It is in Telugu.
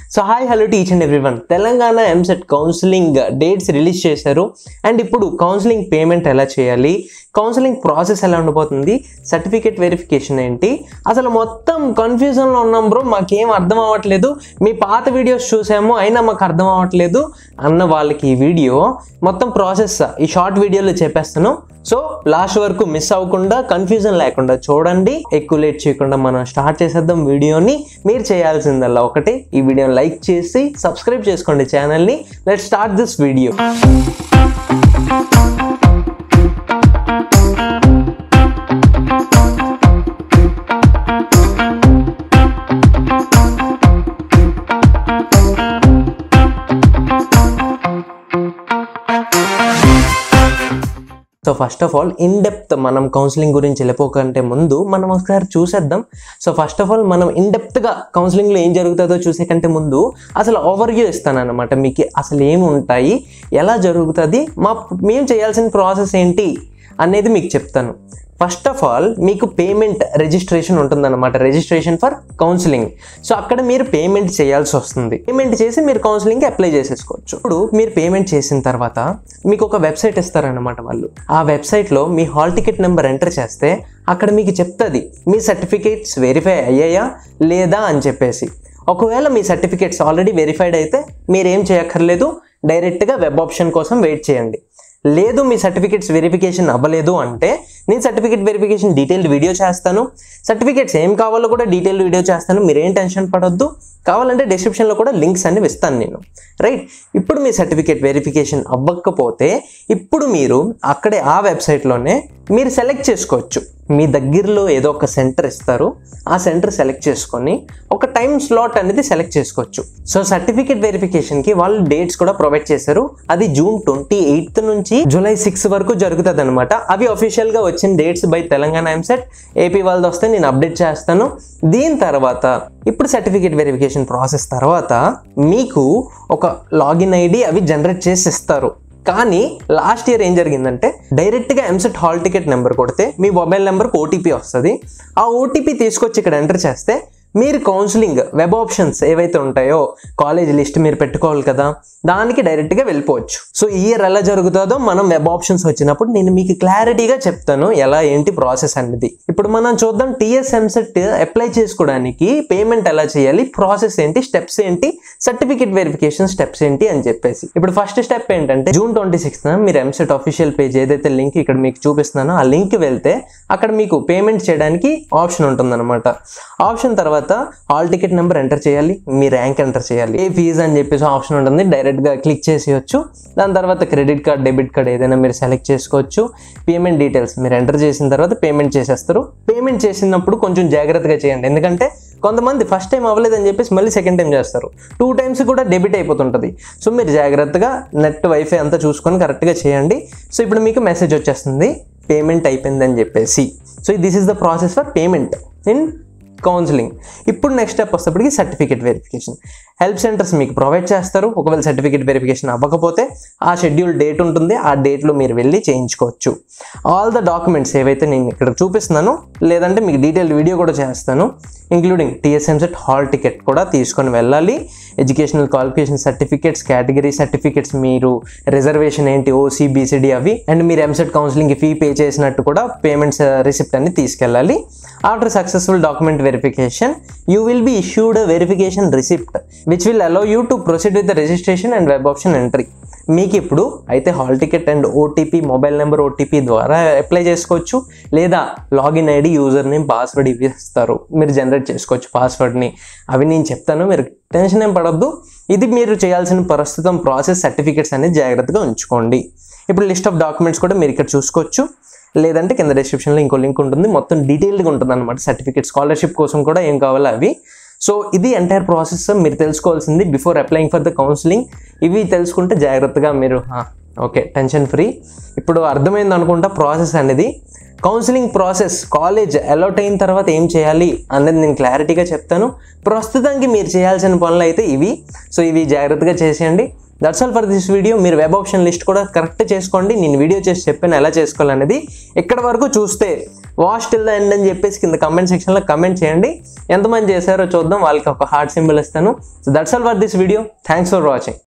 so hi hello teach and everyone Telangana EAMCET counselling dates release చేశారు అండ్ ఇప్పుడు కౌన్సిలింగ్ పేమెంట్ ఎలా చేయాలి కౌన్సిలింగ్ ప్రాసెస్ ఎలా ఉండిపోతుంది సర్టిఫికేట్ వెరిఫికేషన్ ఏంటి అసలు మొత్తం కన్ఫ్యూజన్లో ఉన్నాం బ్రో మాకేం అర్థం అవ్వట్లేదు మీ పాత వీడియోస్ చూసాము అయినా మాకు అర్థం అవ్వట్లేదు అన్న వాళ్ళకి ఈ వీడియో మొత్తం ప్రాసెస్ ఈ షార్ట్ వీడియోలో చెప్పేస్తాను సో లాస్ట్ వరకు మిస్ అవ్వకుండా కన్ఫ్యూజన్ లేకుండా చూడండి ఎక్కువ లేట్ చేయకుండా మనం స్టార్ట్ చేసేద్దాం వీడియోని మీరు చేయాల్సిందల్లా ఒకటి ఈ వీడియోని లైక్ చేసి సబ్స్క్రైబ్ చేసుకోండి ఛానల్ని let start this video so first of all in depth మనం కౌన్సిలింగ్ గురించి వెళ్ళిపోకంటే ముందు మనం ఒకసారి చూసేద్దాం సో ఫస్ట్ ఆఫ్ ఆల్ మనం ఇన్ డెప్త్గా కౌన్సిలింగ్లో ఏం జరుగుతుందో చూసే కంటే ముందు అసలు ఓవర్వ్యూ ఇస్తాను అనమాట మీకు అసలు ఏమి ఉంటాయి ఎలా జరుగుతుంది మా మేము చేయాల్సిన ప్రాసెస్ ఏంటి అనేది మీకు చెప్తాను ఫస్ట్ ఆఫ్ ఆల్ మీకు పేమెంట్ రిజిస్ట్రేషన్ ఉంటుందన్నమాట రిజిస్ట్రేషన్ ఫర్ కౌన్సిలింగ్ సో అక్కడ మీరు పేమెంట్ చేయాల్సి వస్తుంది పేమెంట్ చేసి మీరు కౌన్సిలింగ్కి అప్లై చేసేసుకోవచ్చు ఇప్పుడు మీరు పేమెంట్ చేసిన తర్వాత మీకు ఒక వెబ్సైట్ ఇస్తారనమాట వాళ్ళు ఆ వెబ్సైట్లో మీ హాల్ టికెట్ నెంబర్ ఎంటర్ చేస్తే అక్కడ మీకు చెప్తుంది మీ సర్టిఫికేట్స్ వెరిఫై అయ్యాయా లేదా అని చెప్పేసి ఒకవేళ మీ సర్టిఫికేట్స్ ఆల్రెడీ వెరిఫైడ్ అయితే మీరేం చేయక్కర్లేదు డైరెక్ట్గా వెబ్ ఆప్షన్ కోసం వెయిట్ చేయండి లేదు మీ సర్టిఫికేట్స్ వెరిఫికేషన్ అవ్వలేదు అంటే నేను సర్టిఫికేట్ వెరిఫికేషన్ డీటెయిల్డ్ వీడియో చేస్తాను సర్టిఫికేట్స్ ఏం కావాలో కూడా డీటెయిల్డ్ వీడియో చేస్తాను మీరేం టెన్షన్ పడొద్దు కావాలంటే డిస్క్రిప్షన్లో కూడా లింక్స్ అన్ని ఇస్తాను నేను రైట్ ఇప్పుడు మీ సర్టిఫికేట్ వెరిఫికేషన్ అవ్వకపోతే ఇప్పుడు మీరు అక్కడే ఆ వెబ్సైట్లోనే మీరు సెలెక్ట్ చేసుకోవచ్చు మీ దగ్గరలో ఏదో ఒక సెంటర్ ఇస్తారు ఆ సెంటర్ సెలెక్ట్ చేసుకొని ఒక టైం స్లాట్ అనేది సెలెక్ట్ చేసుకోవచ్చు సో సర్టిఫికేట్ వెరిఫికేషన్కి వాళ్ళు డేట్స్ కూడా ప్రొవైడ్ చేశారు అది జూన్ ట్వంటీ ఎయిత్ నుంచి జూలై సిక్స్ వరకు జరుగుతుంది అనమాట అవి అఫీషియల్గా వచ్చిన dates by Telangana EAMCET AP వాళ్ళది వస్తే నేను అప్డేట్ చేస్తాను దీని తర్వాత ఇప్పుడు సర్టిఫికేట్ వెరిఫికేషన్ ప్రాసెస్ తర్వాత మీకు ఒక లాగిన్ ఐడి అవి జనరేట్ చేసి ఇస్తారు కానీ లాస్ట్ ఇయర్ ఏం జరిగిందంటే డైరెక్ట్గా ఎంసెట్ హాల్ టికెట్ నెంబర్ కొడితే మీ మొబైల్ నెంబర్కి ఓటీపీ వస్తుంది ఆ ఓటీపీ తీసుకొచ్చి ఇక్కడ ఎంటర్ చేస్తే మీరు కౌన్సిలింగ్ వెబ్ ఆప్షన్స్ ఏవైతే ఉంటాయో కాలేజ్ లిస్ట్ మీరు పెట్టుకోవాలి కదా దానికి డైరెక్ట్గా వెళ్ళిపోవచ్చు సో ఈ ఇయర్ ఎలా జరుగుతుందో మనం వెబ్ ఆప్షన్స్ వచ్చినప్పుడు నేను మీకు క్లారిటీగా చెప్తాను ఎలా ఏంటి ప్రాసెస్ అనేది ఇప్పుడు మనం చూద్దాం టీఎస్ ఎంసెట్ అప్లై చేసుకోవడానికి పేమెంట్ ఎలా చేయాలి ప్రాసెస్ ఏంటి స్టెప్స్ ఏంటి సర్టిఫికేట్ వెరిఫికేషన్ స్టెప్స్ ఏంటి అని చెప్పేసి ఇప్పుడు ఫస్ట్ స్టెప్ ఏంటంటే జూన్ ట్వంటీ సిక్స్త్ మీరు ఎంసెట్ అఫీషియల్ పేజ్ ఏదైతే లింక్ ఇక్కడ మీకు చూపిస్తున్నానో ఆ లింక్ వెళ్తే అక్కడ మీకు పేమెంట్ చేయడానికి ఆప్షన్ ఉంటుందన్నమాట ఆప్షన్ తర్వాత హాల్ టికెట్ నెంబర్ ఎంటర్ చేయాలి మీ ర్యాంక్ ఎంటర్ చేయాలి ఏ ఫీజ్ అని చెప్పేసి ఆప్షన్ ఉంటుంది డైరెక్ట్గా క్లిక్ చేసేయచ్చు దాని తర్వాత క్రెడిట్ కార్డ్ డెబిట్ కార్డ్ ఏదైనా మీరు సెలెక్ట్ చేసుకోవచ్చు పేమెంట్ డీటెయిల్స్ మీరు ఎంటర్ చేసిన తర్వాత పేమెంట్ చేసేస్తారు పేమెంట్ చేసినప్పుడు కొంచెం జాగ్రత్తగా చేయండి ఎందుకంటే కొంతమంది ఫస్ట్ టైం అవ్వలేదని చెప్పేసి మళ్ళీ సెకండ్ టైం చేస్తారు టూ టైమ్స్ కూడా డెబిట్ అయిపోతుంటుంది సో మీరు జాగ్రత్తగా నెట్ వైఫై అంతా చూసుకొని కరెక్ట్గా చేయండి సో ఇప్పుడు మీకు మెసేజ్ వచ్చేస్తుంది పేమెంట్ అయిపోయిందని చెప్పేసి so this is the process for payment in counselling ఇప్పుడు నెక్స్ట్ స్టెప్ వస్తేప్పటికి సర్టిఫికేట్ వెరిఫికేషన్ హెల్ప్ సెంటర్స్ మీకు ప్రొవైడ్ చేస్తారు ఒకవేళ సర్టిఫికేట్ వెరిఫికేషన్ అవ్వకపోతే ఆ షెడ్యూల్ డేట్ ఉంటుంది ఆ డేట్లో మీరు వెళ్ళి చేయించుకోవచ్చు ఆల్ ద డాక్యుమెంట్స్ ఏవైతే నేను ఇక్కడ చూపిస్తున్నాను లేదంటే మీకు డీటెయిల్ వీడియో కూడా చేస్తాను ఇంక్లూడింగ్ టీఎస్ఎంసెట్ హాల్ టికెట్ కూడా తీసుకొని వెళ్ళాలి educational qualification certificates category certificates మీరు రిజర్వేషన్ ఏంటి ఓసీ బీసీడీ అవి అండ్ మీరు ఎంసెట్ కౌన్సిలింగ్కి ఫీ పే చేసినట్టు కూడా పేమెంట్స్ రిసిప్ట్ అన్ని తీసుకెళ్ళాలి after successful document verification you will be issued verification receipt which will allow you to proceed with the registration and web option entry మీకు ఇప్పుడు అయితే hall ticket and OTP mobile number OTP ద్వారా అప్లై చేసుకోవచ్చు లేదా login ID user name password ఇవి ఇస్తారు మీరు జనరేట్ చేసుకోవచ్చు పాస్వర్డ్ని అవి నేను చెప్తాను మీరు టెన్షన్ ఏం పడొద్దు ఇది మీరు చేయాల్సిన ప్రస్తుతం ప్రాసెస్ సర్టిఫికేట్స్ అనేది జాగ్రత్తగా ఉంచుకోండి ఇప్పుడు లిస్ట్ ఆఫ్ డాక్యుమెంట్స్ కూడా మీరు ఇక్కడ చూసుకోవచ్చు లేదంటే కింద డిస్క్రిప్షన్లో ఇంకో లింక్ ఉంటుంది మొత్తం డీటెయిల్డ్గా ఉంటుంది అనమాట సర్టిఫికేట్ స్కాలర్షిప్ కోసం కూడా ఏం కావాలో అవి సో ఇది ఎంటైర్ ప్రాసెస్ మీరు తెలుసుకోవాల్సింది before applying for the counselling ఇవి తెలుసుకుంటే జాగ్రత్తగా మీరు ఓకే టెన్షన్ ఫ్రీ ఇప్పుడు అర్థమైంది అనుకుంటా ప్రాసెస్ అనేది కౌన్సిలింగ్ ప్రాసెస్ కాలేజ్ అలౌట్ అయిన తర్వాత ఏం చేయాలి అనేది నేను క్లారిటీగా చెప్తాను ప్రస్తుతానికి మీరు చేయాల్సిన పనులు అయితే ఇవి సో ఇవి జాగ్రత్తగా చేసేయండి that's all for this video మీరు వెబ్ ఆప్షన్ లిస్ట్ కూడా కరెక్ట్ చేసుకోండి నేను వీడియో చేసి చెప్పాను ఎలా చేసుకోవాలనేది ఇక్కడ వరకు చూస్తే వాష్ టిల్ ద ఎండ్ అని చెప్పేసి కింద కమెంట్ సెక్షన్లో కమెంట్ చేయండి ఎంతమంది చేశారో చూద్దాం వాళ్ళకి ఒక హార్ట్ సింబల్ ఇస్తాను so that's all for this video thanks for watching